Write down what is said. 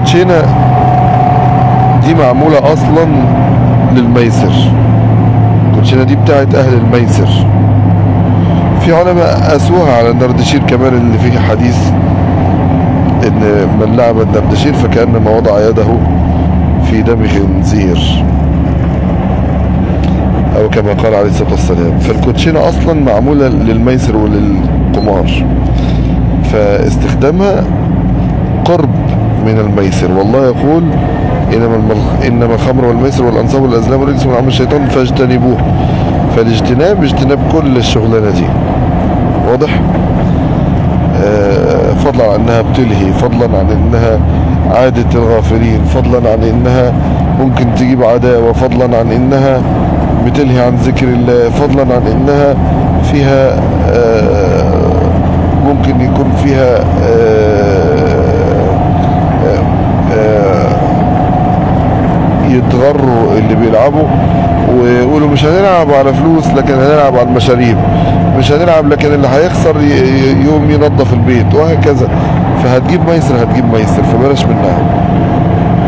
الكوتشينة دي معمولة اصلا للميسر الكوتشينة دي بتاعت اهل الميسر في علماء قاسوها على النردشير كمان اللي فيه حديث ان من لعب النردشير فكأنما وضع يده في دم خنزير او كما قال عليه الصلاة والسلام فالكوتشينة اصلا معمولة للميسر وللقمار فاستخدامها قرب من الميسر والله يقول انما المل... انما الخمر والميسر والانصاب والازلام رجس من عمل الشيطان فاجتنبوه فالاجتناب اجتناب كل الشغلانه دي واضح آه فضلا عن انها بتلهي فضلا عن انها عادة الغافلين فضلا عن انها ممكن تجيب عداوة فضلا عن انها بتلهي عن ذكر الله فضلا عن انها فيها آه ممكن يكون فيها يتغروا اللي بيلعبوا ويقولوا مش هنلعب على فلوس لكن هنلعب على المشاريب مش هنلعب لكن اللي هيخسر يوم ينظف البيت وهكذا فهتجيب ميسر هتجيب ميسر فبلاش منها